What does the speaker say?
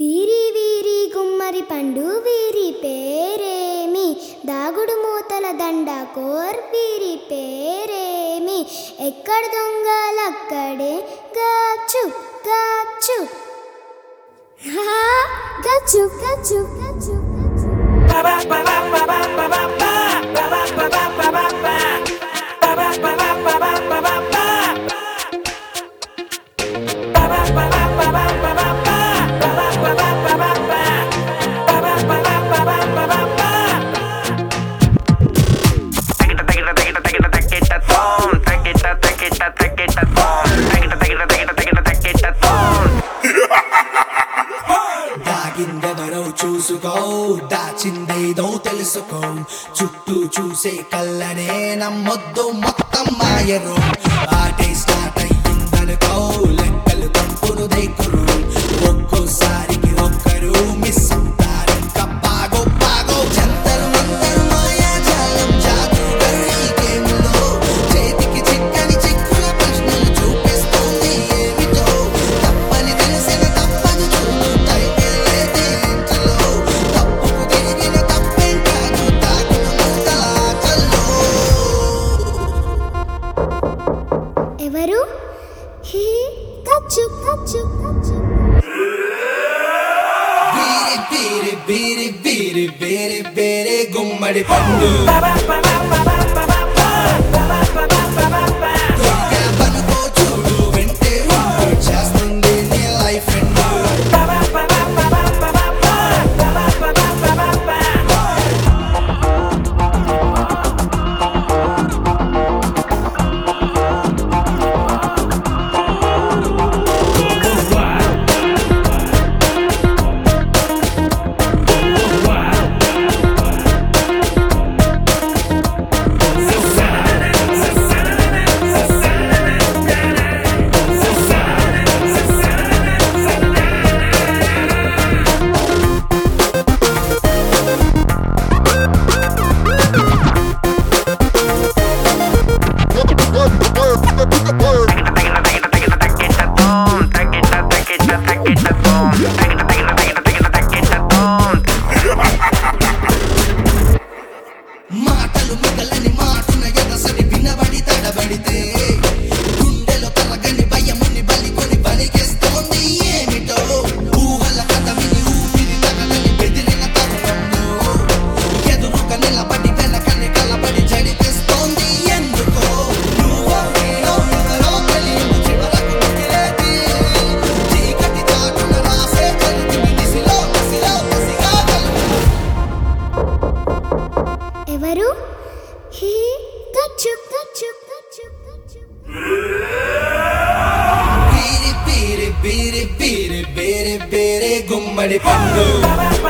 వీరి వీరి గుమ్మరి పండు వీరి పేరేమి దాగుడు మూతల దండ కోర్ వీరి పేరేమి ఎక్కడ దొంగలక్కడే గాచు గాచు హా, గచ్చు గచ్చు గచ్చు గచ్చు దాగిందెవరో చూసుకో దాచిందేదో తెలుసుకో చుట్టూ చూసే కళ్ళనే నమ్మొద్దు మొత్తం మాయరు ఆటే స్టార్ట్ అయ్యిందనుకో లెక్కలు తప్పును దేకురు ఒక్కోసారికి ఒక్కరు మిస్ అవుతారు ఇంకా బాగో బాగో జంతరు మంతరు మాయాజాలం జాదుగరు ఈ గేమ్లో చేతికి చిక్కని చిక్కుల ప్రశ్నలు చూపిస్తుంది ఏమిటో తప్పని తెలిసిన తప్పని చూడు తైపేలే దీంట్లో తప్పుకు తిరిగిన తప్పేం కాదు తాకున ముందలాటల్లో ఎవరు హీ గచ్చు గచ్చు గచ్చు బీరి బీరి బీరి బీరి బీరి బీరి గుమ్మడి పండు దొరికావనుకో చూడు వెంటే ఉంటూ చేస్తుంది నీ లైఫ్ ఎండ్ మాటలు మిగలని మాటున ఎదసరి వినబడి తడబడితే గుండెలో కలగని భయముని బలికొని బలిగేస్తోంది ఏమిటో ఊహల కథ విని ఊపిరి తగదని బెదిరిన తరుణంలో ఎదురుగా నిలబడి వెనకని కలబడి జడిపిస్తోంది ఎందుకో నువ్వో నేనో ఎవరో తెలియదు చివరకు మిగిలేది చీకటి చాటున రాసే చరితిని నిసిలో నిసిలో నిసిగా కలుగు ఎవరు హీ గచ్చు గచ్చు గచ్చు గచ్చు బీరి బీరి బీరి బీరి బీరి బీరి గుమ్మడి పండు